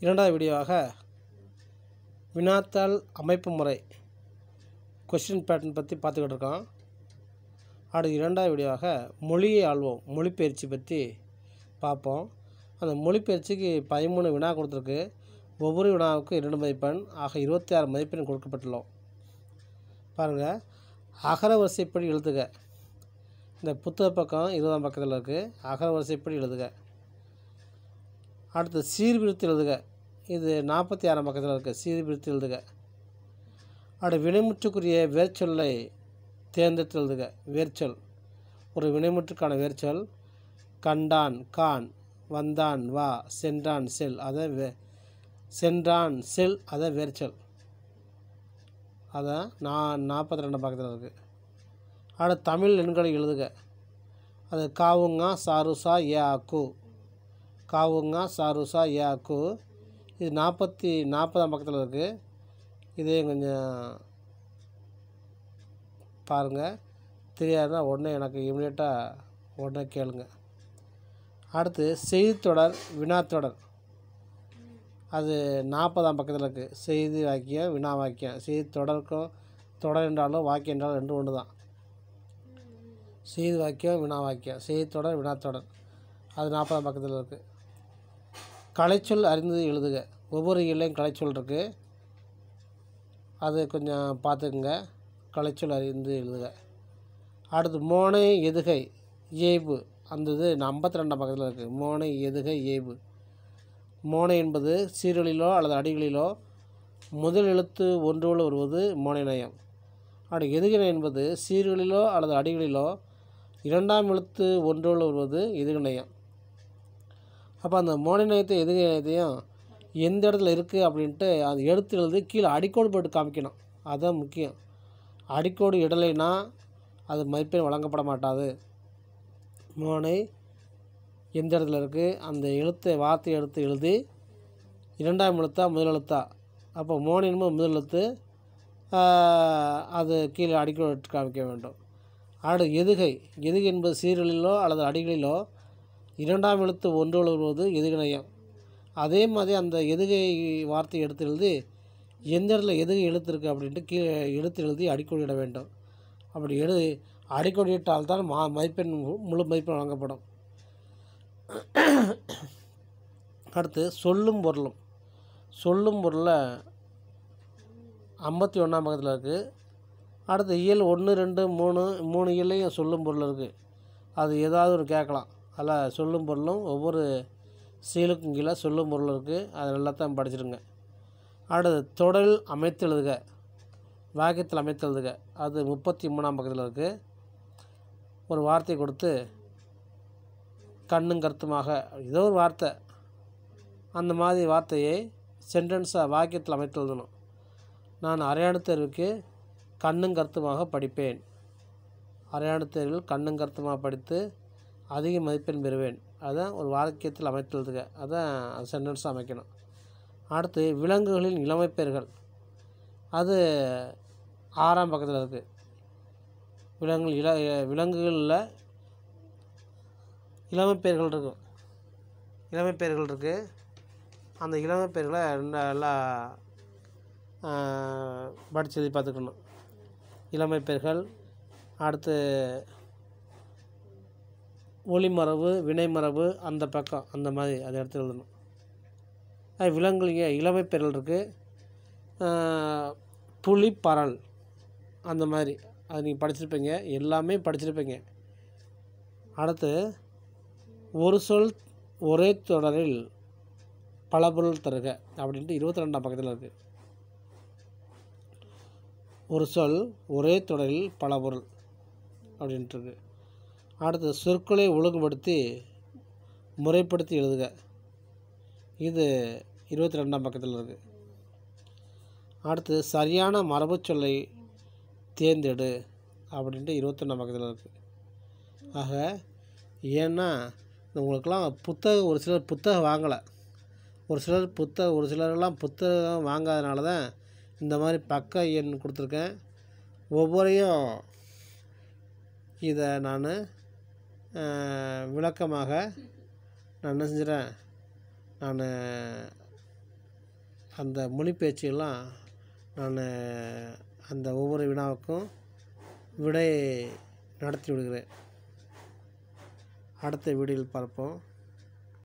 இரண்டாவது வீடியோவாக வினாத்தாள் அமைப்பு முறை கொஸ்டின் பேட்டர்ன் பற்றி பார்த்துக்கிட்டு இருக்கோம் அடுத்து இரண்டாவது வீடியோவாக மொழியை ஆள்வோம் மொழிப்பெயர்ச்சி பற்றி பார்ப்போம் அந்த மொழிப்பெயர்ச்சிக்கு பதிமூணு வினா கொடுத்துருக்கு ஒவ்வொரு வினாவுக்கும் இரண்டு மதிப்பெண் ஆக இருபத்தி ஆறு மதிப்பெண் கொடுக்கப்பட்டுள்ளோம் பாருங்கள் அகர வரிசைப்படி எழுதுக இந்த புத்தக பக்கம் இருபதாம் பக்கத்தில் இருக்குது அகர வரிசைப்படி எழுதுக அடுத்து சீர்பிரித்து எழுதுக இது நாற்பத்தி ஆறாம் பக்கத்தில் இருக்குது சீர்பிரித்து எழுதுக அடுத்து வினைமுற்றுக்குரிய வேர்ச்சொல்லை தேர்ந்தெடுத்து எழுதுக வேர்ச்சொல் ஒரு வினைமுற்றுக்கான வேர்ச்சொல் கண்டான் கான் வந்தான் வா சென்றான் செல் அதை வே சென்றான் செல் அதை வேர்ச்சொல் அதான் நான் நாற்பத்தி ரெண்டாம் பக்கத்தில் இருக்குது அடுத்து தமிழ் எண்களை எழுதுக அது காவுங்கா சாருசா ஏ ஆக்கு காவுங்கா சாருசா ஏ ஆக்கு இது நாற்பத்தி நாற்பதாம் பக்கத்தில் இருக்குது இதே கொஞ்சம் பாருங்கள் தெரியாதுன்னா உடனே எனக்கு இமீடியட்டாக உடனே கேளுங்க அடுத்து செய்தித்தொடர் வினாத்தொடர் அது நாற்பதாம் பக்கத்தில் இருக்குது செய்தி வாக்கியம் வினா வாக்கியம் செய்தி தொடருக்கும் தொடர் என்றாலும் வாக்கியம் என்றாலும் ரெண்டும் ஒன்று தான் செய்தி வாக்கியம் வினா வாக்கியம் செய்தித்தொடர் வினாத்தொடர் அது நாற்பதாம் பக்கத்தில் இருக்குது கலைச்சொல் அறிந்து எழுதுக ஒவ்வொரு இலையும் கலைச்சொல் இருக்குது அது கொஞ்சம் பார்த்துக்குங்க கலைச்சொல் அறிந்து எழுதுக அடுத்து மோனை எதுகை ஏய்பு அந்த இது ஐம்பத்தி ரெண்டாம் பக்கத்தில் இருக்குது மோனை எதுகை ஏய்பு மோனை என்பது சீரலிலோ அல்லது அடிகளிலோ முதல் எழுத்து ஒன்றோடு வருவது மோனை நயம் அப்படி எதுகிணை என்பது சீர்களிலோ அல்லது அடிகளிலோ இரண்டாம் எழுத்து ஒன்றோடு வருவது எதுகிணயம் அப்போ அந்த மோனை நயத்தை எதுகை நயத்தையும் எந்த இடத்துல இருக்குது அப்படின்ட்டு அது எடுத்து எழுதி கீழே அடிக்கோடு போட்டு காமிக்கணும் அதுதான் முக்கியம் அடிக்கோடு இடலைன்னா அது மதிப்பெண் வழங்கப்பட மாட்டாது மோனை எந்த இடத்துல இருக்குது அந்த எழுத்தை வார்த்தை எடுத்து எழுதி இரண்டாம் எழுத்தா முதல் எழுத்தா அப்போ மோனை என்பது முதல் எழுத்து அது கீழே அடிக்கோடு காமிக்க வேண்டும் அடுத்து எதுகை எதுகை என்பது சீர்களிலோ அல்லது அடிகளிலோ இரண்டாம் எழுத்து ஒன்றோடு வருவது எதுகணையம் அதே மாதிரி அந்த எதுகை வார்த்தை எடுத்து எழுதி எந்த இடத்துல எதுகை எழுத்து இருக்குது அப்படின்ட்டு கீழே எழுத்து எழுதி அடிக்கோடி இட வேண்டும் அப்படி எழுதி அடிக்கோடி இட்டால்தான் மா மதிப்பெண் முழு மதிப்பெண் வழங்கப்படும் அடுத்து சொல்லும் பொருளும் சொல்லும் பொருளில் ஐம்பத்தி ஒன்றாம் பக்கத்தில் இருக்குது அடுத்து இயல் ஒன்று ரெண்டு மூணு மூணு இயல்லையும் சொல்லும் பொருள் இருக்குது அது ஏதாவது ஒரு கேட்கலாம் அதில் சொல்லும் பொருளும் ஒவ்வொரு சீலுக்கும் கீழே சொல்லும் பொருள் இருக்குது அது எல்லாத்தையும் படிச்சிடுங்க அடுத்து தொடரில் அமைத்து எழுதுக வாக்கியத்தில் அமைத்து எழுதுக அது முப்பத்தி மூணாம் பக்கத்தில் இருக்குது ஒரு வார்த்தை கொடுத்து கண்ணும் கருத்துமாக ஏதோ ஒரு வார்த்தை அந்த மாதிரி வார்த்தையை சென்டென்ஸாக வாக்கியத்தில் அமைத்து எழுதணும் நான் அரையாண்டு தேர்வுக்கு கண்ணும் கருத்துமாக படிப்பேன் அரையாண்டு தேர்வில் கண்ணும் கருத்துமாக படித்து அதிக மதிப்பெண் பெறுவேன் அதான் ஒரு வாக்கியத்தில் அமைத்து எழுதுக அதான் சென்டென்ஸாக அமைக்கணும் அடுத்து விலங்குகளின் இளமை பெயர்கள் அது ஆறாம் பக்கத்தில் இருக்குது விலங்குகள் இள விலங்குகளில் இளமை பெயர்கள் இருக்கும் இளமை பெயர்கள் இருக்குது அந்த இளமை பெயர்களை ரெண்டு எல்லாம் படித்து பார்த்துக்கணும் இளமை பெயர்கள் அடுத்து ஒளிமரபு வினைமரபு அந்த பக்கம் அந்த மாதிரி அதை எடுத்து எழுதணும் அது விலங்குகள் இளமை பெயர்கள் இருக்குது புலி பரல் அந்த மாதிரி அது நீங்கள் படிச்சிருப்பீங்க எல்லாமே படிச்சிருப்பீங்க அடுத்து ஒரு சொல் ஒரே தொடரில் பல பொருள் தருக அப்படின்ட்டு இருபத்தி ரெண்டாம் பக்கத்தில் இருக்குது ஒரு சொல் ஒரே தொடரில் பல பொருள் அப்படின்ட்டுருக்கு அடுத்து சொற்களை ஒழுங்குபடுத்தி முறைப்படுத்தி எழுதுக இது இருபத்தி ரெண்டாம் பக்கத்தில் இருக்குது அடுத்து சரியான மரபு சொல்லை தேர்ந்தெடு அப்படின்ட்டு இருபத்தொன்னாம் பக்கத்தில் இருக்குது ஆக ஏன்னா உங்களுக்கெல்லாம் புத்தகம் ஒரு சிலர் புத்தகம் வாங்கலை ஒரு சிலர் புத்தகம் ஒரு சிலர்லாம் புத்தகம் வாங்காதனால தான் இந்த மாதிரி பக்க எண் கொடுத்துருக்கேன் ஒவ்வொரையும் இதை நான் விளக்கமாக நான் என்ன செஞ்சிடறேன் நான் அந்த மொழிபெயர்ச்சியெல்லாம் நான் அந்த ஒவ்வொரு வினாவுக்கும் விடை நடத்தி விடுகிறேன் அடுத்த வீடியோவில் பார்ப்போம்